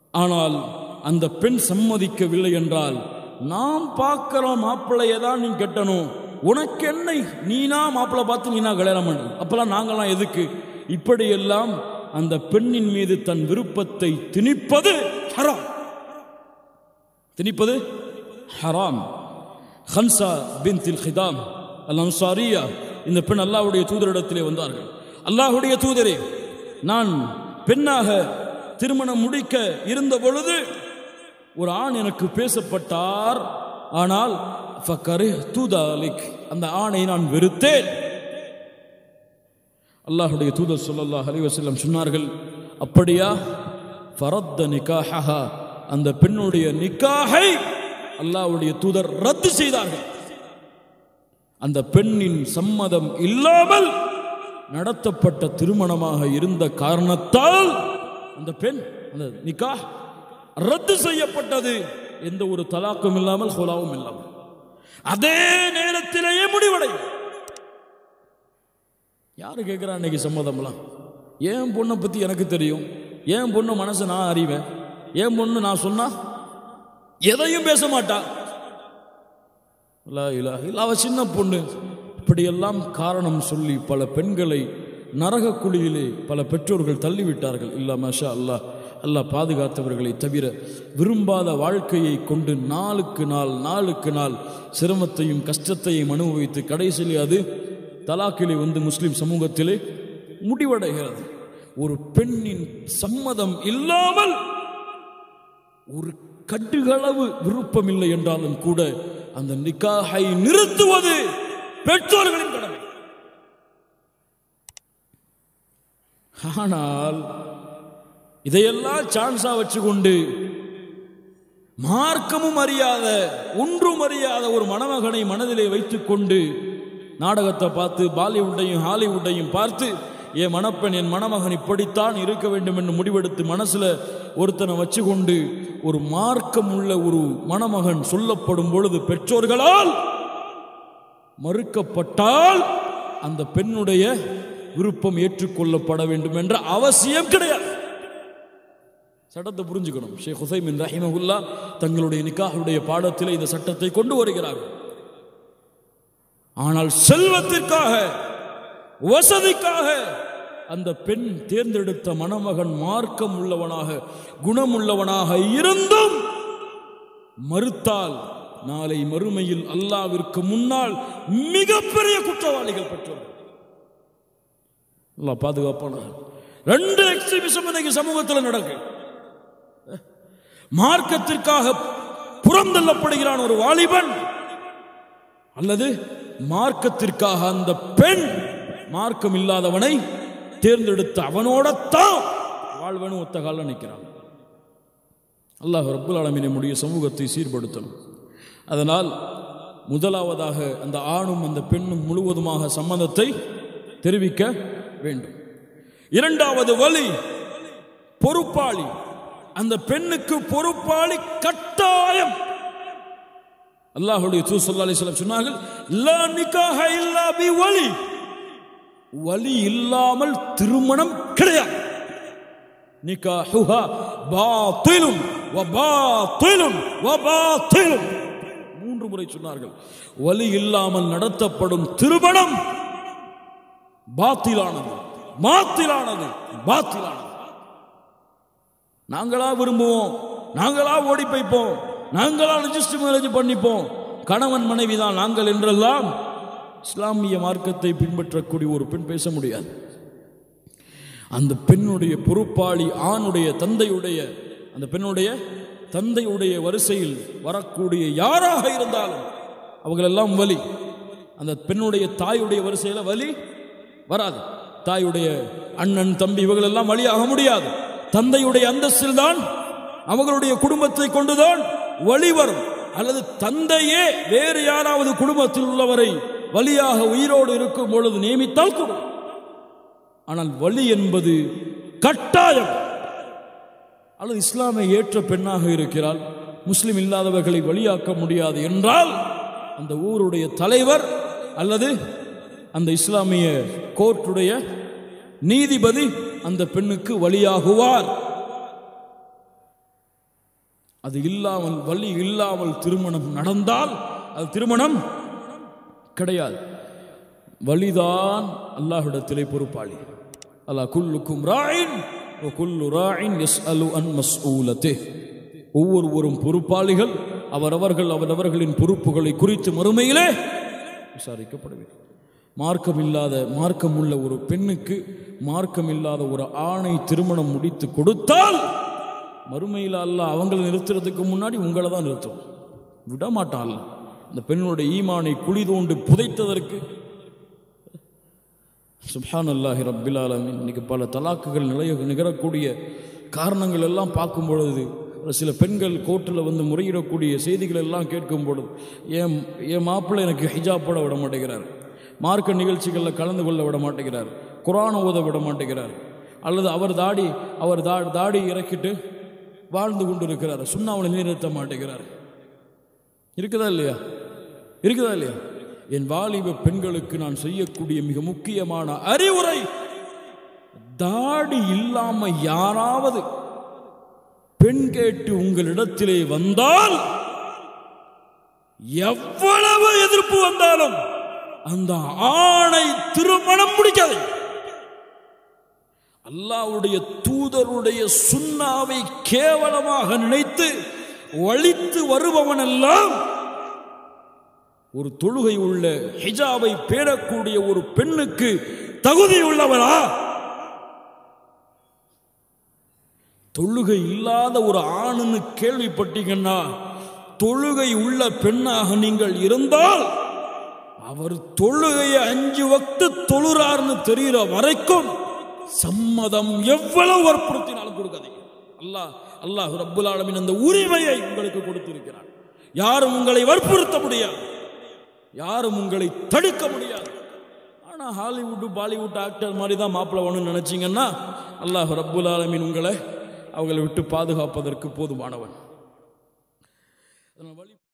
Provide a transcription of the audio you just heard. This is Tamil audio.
ஆனால் அந்த பெண் சம்மதிக்கவில்லை என்றால் நாம் பார்க்கிற மாப்பிள்ளையை தான் நீ கெட்டணும் உனக்கு என்ன நீனா மாப்பிள்ளை பார்த்து நீனா கல்யாணம் பண்ணு அப்பெல்லாம் நாங்களாம் எதுக்கு இப்படியெல்லாம் அந்த பெண்ணின் மீது தன் விருப்பத்தை திணிப்பது ஹராம் திணிப்பது ஹராம் ஹன்சா பின் தில் ஹிதாம் அல் அன்சாரியா இந்த பெண் அல்லாஹ்வுடைய தூதரிடத்திலே வந்தார்கள் அல்லாஹ்வுடைய தூதரே நான் பெண்ணாக திருமணம் முடிக்க இருந்த பொழுது ஒரு ஆண் எனக்கு பேசப்பட்டார் ஆனால் ஃபக்கரிஹ்து தாலிக். அந்த ஆணை நான் வெறுத்தேன் அல்லாஹ்வுடைய தூதர் ஸல்லல்லாஹு அலைஹி வஸல்லம் சொன்னார்கள் அப்படியா ஃபரத்த நிகாஹஹா அந்த பெண்ணுடைய நிக்காஹை அல்லாஹ்வுடைய தூதர் ரத்து செய்தார்கள் அந்த பெண்ணின் சம்மதம் இல்லாமல் நடத்தப்பட்ட திருமணமாக இருந்த காரணத்தால் அந்த பெண் அந்த நிக்காஹ் ரத்து செய்யப்பட்டது எந்த ஒரு தலாக்கும் இல்லாமல் ஹுலாவும் இல்லாமல் அதே நேரத்திலேயே முடிவடையும் யாரு கேட்குறா இன்னைக்கு சம்மதம்லாம் ஏன் பொண்ணை பற்றி எனக்கு தெரியும் ஏன் பொண்ணு மனசை நான் அறிவேன் ஏன் பொண்ணு நான் சொன்னா எதையும் பேச மாட்டா லா இலாஹ இல்ல, அவ சின்ன பொண்ணு இப்படியெல்லாம் காரணம் சொல்லி பல பெண்களை நரக குழியிலே பல பெற்றோர்கள் தள்ளிவிட்டார்கள் இல்ல மஷா அல்லாஹ் அல்லாஹ் பாதுகாத்தவர்களை தவிர விரும்பாத வாழ்க்கையை கொண்டு நாளுக்கு நாள் நாளுக்கு நாள் சிரமத்தையும் கஷ்டத்தையும் அனுபவித்து கடைசியிலே அது தலாக்கிலே வந்து முஸ்லிம் சமூகத்திலே முடிவடைகிறது ஒரு பெண்ணின் சம்மதம் இல்லாமல் ஒரு கட்டுகளவு விருப்பம் இல்லை என்றாலும் கூட அந்த நிக்காஹை நிறுத்துவது பெற்றோர்களின் கடமை ஆனால் இதையெல்லாம் சான்ஸா வச்சுக்கொண்டு மார்க்கமும் அறியாத ஒன்றும் அறியாத ஒரு மணமகனை மனதிலே வைத்துக்கொண்டு நாடகத்தை பார்த்து பாலிவுட்டையும் ஹாலிவுட்டையும் பார்த்து என் மணப்பெண் என் மணமகன் இப்படித்தான் இருக்க வேண்டும் என்று முடிவெடுத்து மனசுல ஒருத்தனை வச்சுக்கொண்டு ஒரு மார்க்கம் உள்ள ஒரு மணமகன் சொல்லப்படும் பொழுது பெற்றோர்களால் மறுக்கப்பட்டால் அந்த பெண்ணுடைய விருப்பம் ஏற்றுக்கொள்ளப்பட வேண்டும் என்ற அவசியம் கிடையாது சட்டத்தை புரிஞ்சுக்கணும் ஷேக் ஹுசைமின் ரஹிமகுல்லா தங்களுடைய நிக்காஹுடைய பாடத்தில் இந்த சட்டத்தை கொண்டு வருகிறார்கள் ஆனால் செல்வத்திற்காக வசதிக்காக அந்த பெண் தேர்ந்தெடுத்த மணமகன் மார்க்கம் உள்ளவனாக குணமுள்ளவனாக இருந்தும் மறுத்தால் நாளை மறுமையில் அல்லாவிற்கு முன்னால் மிகப்பெரிய குற்றவாளிகள் பெற்றோர்கள் அல்லாஹ் பாதுகாப்பான ரெண்டு எக்ஸிபிஷன் இன்னைக்கு சமூகத்தில் நடக்கு மார்க்கத்திற்காக புறந்தள்ளப்படுகிறான் ஒரு வாலிபன் அல்லது மார்க்கத்திற்காக அந்த பெண் மார்க்கம் இல்லாதவனை தேர்ந்தெடுத்து அவனோடத்தான் வாழ்வனும் ஒத்த கால நிற்கிறான் அல்லாஹ் ரப்புல் ஆலமீன் நம்முடைய சமூகத்தை சீர்படுத்தணும் அதனால் முதலாவதாக அந்த ஆணும் அந்த பெண்ணும் முழுவதுமாக சம்மதத்தை தெரிவிக்க வேண்டும் இரண்டாவது வழி பொறுப்பாளி அந்த பெண்ணுக்கு பொறுப்பாளி கட்டாயம் அல்லாஹ்வுடைய தூ சொல்லா அலிஸ்லாம் சொன்னார்கள் லா நிக்காஹ இல்லா பி வலி வலி இல்லாமல் திருமணம் கிடையாது நிக்காஹுஹா பாத்திலும் வ பாத்திலும் வ பாத்திலும் மூன்று முறை சொன்னார்கள் வலி இல்லாமல் நடத்தப்படும் திருமணம் பாத்திலானது மாத்திலானது பாத்திலானது நாங்களா விரும்புவோம் நாங்களா ஓடி போய்ப்போம் நாங்களா ரிஜிஸ்டர் மேரேஜ் பண்ணிப்போம் கணவன் மனைவி தான் நாங்கள் என்றெல்லாம் இஸ்லாமிய மார்க்கத்தை பின்பற்றக்கூடிய ஒரு பெண் பேச முடியாது அந்த பெண்ணுடைய பொறுப்பாளி ஆணுடைய தந்தையுடைய அந்த பெண்ணுடைய தந்தையுடைய வரிசையில் வரக்கூடிய யாராக இருந்தாலும் அவங்களெல்லாம் வலி அந்த பெண்ணுடைய தாயுடைய வரிசையில் வலி வராது தாயுடைய அண்ணன் தம்பி இவங்களெல்லாம் வழியாக முடியாது தந்தையுடைய அந்தஸ்தில் தான் அவர்களுடைய குடும்பத்தை கொண்டுதான் வழி வரும் அல்லது தந்தையே வேறு யாராவது குடும்பத்தில் உள்ளவரை வழியாக உயிரோடு இருக்கும் பொழுது நியமித்தால் கூட ஆனால் வழி என்பது கட்டாயம் அல்லது இஸ்லாமை ஏற்ற பெண்ணாக இருக்கிறாள் முஸ்லிம் இல்லாதவர்களை வழியாக்க முடியாது என்றால் அந்த ஊருடைய தலைவர் அல்லது அந்த இஸ்லாமிய கோர்ட்டுடைய நீதிபதி அந்த பெண்ணுக்கு வழியாகுவார் அது இல்லாமல் வழி இல்லாமல் திருமணம் நடந்தால் அது திருமணம் கிடையாது வழிதான் அல்லாஹ்விடத்திலே பொறுப்பாளி அல்லாஹ் குல்லுக்கும் ராயின் குல்லு ராயின் எஸ் அலு அன் மஸ்ஊலத்தே ஒவ்வொருவரும் பொறுப்பாளிகள் அவரவர்கள் அவரவர்களின் பொறுப்புகளை குறித்து மறுமையிலே விசாரிக்கப்படுவீர்கள் மார்க்கம் இல்லாத மார்க்கம் உள்ள ஒரு பெண்ணுக்கு மார்க்கம் இல்லாத ஒரு ஆணை திருமணம் முடித்து கொடுத்தால் மறுமையில் அல்ல அவங்களை நிறுத்துறதுக்கு முன்னாடி உங்களை தான் நிறுத்தும் விட மாட்டான் அல்லாஹ். அந்த பெண்ணுடைய ஈமானை குழி தோண்டு புதைத்ததற்கு சுப்ஹான் அல்லாஹி ரப்பில் ஆலமீன் இன்னைக்கு பல தலாக்குகள் நிலைய நிகழக்கூடிய காரணங்கள் எல்லாம் பார்க்கும் பொழுது சில பெண்கள் கோர்ட்டில் வந்து முறையிடக்கூடிய செய்திகள் எல்லாம் கேட்கும் பொழுது என் என் மாப்பிள்ளை எனக்கு ஹிஜாப் போட விட மாட்டேங்கிறார் மார்க்க நிகழ்ச்சிகளில் கலந்து கொள்ள விட மாட்டேங்கிறார் குரானை ஓத விட மாட்டேங்கிறார் அல்லது அவர் தாடி அவர் தா தாடி இறக்கிட்டு வாழ்ந்து கொண்டு இருக்கிறார் சுண்ணாவளை நிறுத்த மாட்டேங்கிறார் இருக்குதா இல்லையா இருக்குதா இல்லையா என் வாலிப பெண்களுக்கு நான் செய்யக்கூடிய மிக முக்கியமான அறிவுரை தாடி இல்லாம யாராவது பெண் கேட்டு உங்களிடத்திலே வந்தால் எவ்வளவு எதிர்ப்பு வந்தாலும் அந்த ஆணை திருமணம் முடிக்காது அல்லாவுடைய தூதருடைய சுண்ணாவை கேவலமாக நினைத்து வழித்து வருபவன் எல்லாம் ஒரு தொழுகை உள்ள ஹிஜாபை பேடக்கூடிய ஒரு பெண்ணுக்கு தகுதி உள்ளவரா தொழுகை இல்லாத ஒரு ஆணுன்னு கேள்விப்பட்டீங்கன்னா தொழுகை உள்ள பெண்ணாக நீங்கள் இருந்தால் அவர் தொழுகையை அஞ்சு வக்து தொழுறார்னு தெரிகிற வரைக்கும் சம்மதம் எவ்வளவு வற்புறுத்தினாலும் கொடுக்காதீங்க அல்லாஹ் அல்லாஹ் ரப்புல் ஆலமீன் அந்த உரிமையை உங்களுக்கு கொடுத்திருக்கிறார் யாரும் உங்களை வற்புறுத்த முடியாது யாரும் உங்களை தடுக்க முடியாது ஆனால் ஹாலிவுட் பாலிவுட் ஆக்டர் மாதிரி தான் மாப்பிள்ளை வேணும்னு நினச்சிங்கன்னா அல்லாஹ் ரப்புல் ஆலமீன் உங்களை அவங்களை விட்டு பாதுகாப்பதற்கு போதுமானவன் அதனால் வழி